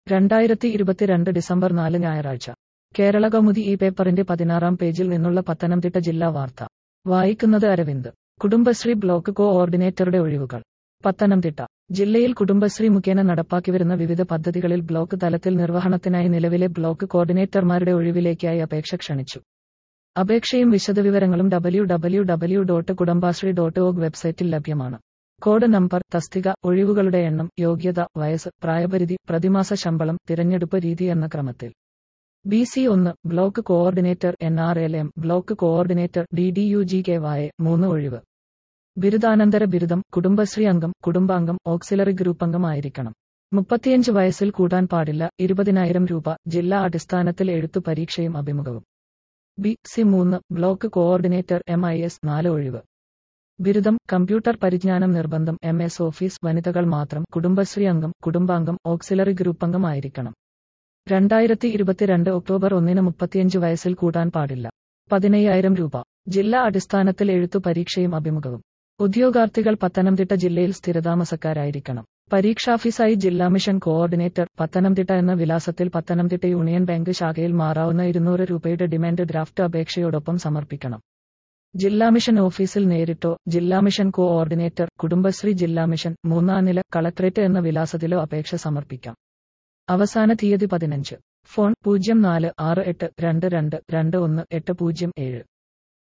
രണ്ടായിരത്തി ഇരുപത്തിരണ്ട് ഡിസംബർ നാല് ഞായറാഴ്ച കേരള കൗമുദി ഈ പേപ്പറിന്റെ പതിനാറാം പേജിൽ നിന്നുള്ള പത്തനംതിട്ട ജില്ലാ വാർത്ത വായിക്കുന്നത് അരവിന്ദ് കുടുംബശ്രീ ബ്ലോക്ക് കോഓർഡിനേറ്ററുടെ ഒഴിവുകൾ പത്തനംതിട്ട ജില്ലയിൽ കുടുംബശ്രീ മുഖേന നടപ്പാക്കിവരുന്ന വിവിധ പദ്ധതികളിൽ ബ്ലോക്ക് തലത്തിൽ നിർവഹണത്തിനായി നിലവിലെ ബ്ലോക്ക് കോർഡിനേറ്റർമാരുടെ ഒഴിവിലേക്കായി അപേക്ഷ ക്ഷണിച്ചു അപേക്ഷയും വിശദവിവരങ്ങളും W W W dot Kudumbashree dot org വെബ്സൈറ്റിൽ ലഭ്യമാണ് കോഡ് നമ്പർ തസ്തിക ഒഴിവുകളുടെ എണ്ണം യോഗ്യത വയസ്സ് പ്രായപരിധി പ്രതിമാസ ശമ്പളം തിരഞ്ഞെടുപ്പ് രീതി എന്ന ക്രമത്തിൽ ബി സി ഒന്ന് block coordinator N R L M block coordinator D D U G K Y മൂന്ന് ഒഴിവ് ബിരുദാനന്തര ബിരുദം കുടുംബശ്രീ അംഗം കുടുംബാംഗം ഓക്സിലറി ഗ്രൂപ്പ് അംഗം ആയിരിക്കണം മുപ്പത്തിയഞ്ച് വയസ്സിൽ കൂടാൻ പാടില്ല ഇരുപതിനായിരം രൂപ ജില്ലാ അടിസ്ഥാനത്തിൽ എഴുത്തു പരീക്ഷയും അഭിമുഖവും ബി സി മൂന്ന് block coordinator M I S നാല് ഒഴിവ് ബിരുദം കമ്പ്യൂട്ടർ പരിജ്ഞാനം നിർബന്ധം എം എസ് ഓഫീസ് വനിതകൾ മാത്രം കുടുംബശ്രീ അംഗം കുടുംബാംഗം ഓക്സിലറി ഗ്രൂപ്പ് അംഗം ആയിരിക്കണം രണ്ടായിരത്തി ഇരുപത്തിരണ്ട് ഒക്ടോബർ ഒന്നിന് മുപ്പത്തിയഞ്ച് വയസ്സിൽ കൂടാൻ പാടില്ല പതിനയ്യായിരം രൂപ ജില്ലാ അടിസ്ഥാനത്തിൽ എഴുത്തു പരീക്ഷയും അഭിമുഖവും ഉദ്യോഗാർത്ഥികൾ പത്തനംതിട്ട ജില്ലയിൽ സ്ഥിരതാമസക്കാരായിരിക്കണം പരീക്ഷാഫീസായി ജില്ലാ മിഷൻ കോഓർഡിനേറ്റർ പത്തനംതിട്ട എന്ന വിലാസത്തിൽ പത്തനംതിട്ട യൂണിയൻ ബാങ്ക് ശാഖയിൽ മാറാവുന്ന ഇരുന്നൂറ് രൂപയുടെ ഡിമാൻഡ് ഡ്രാഫ്റ്റ് അപേക്ഷയോടൊപ്പം സമർപ്പിക്കണം ജില്ലാ മിഷൻ ഓഫീസിൽ നേരിട്ടോ ജില്ലാ മിഷൻ കോഓർഡിനേറ്റർ കുടുംബശ്രീ ജില്ലാ മിഷൻ മൂന്നാം നില കളക്ടറേറ്റ് എന്ന വിലാസത്തിലോ അപേക്ഷ സമർപ്പിക്കാം അവസാന തീയതി പതിനഞ്ച് ഫോൺ പൂജ്യം നാല് ആറ് എട്ട് രണ്ട് രണ്ട് രണ്ട് ഒന്ന് എട്ട് പൂജ്യം ഏഴ്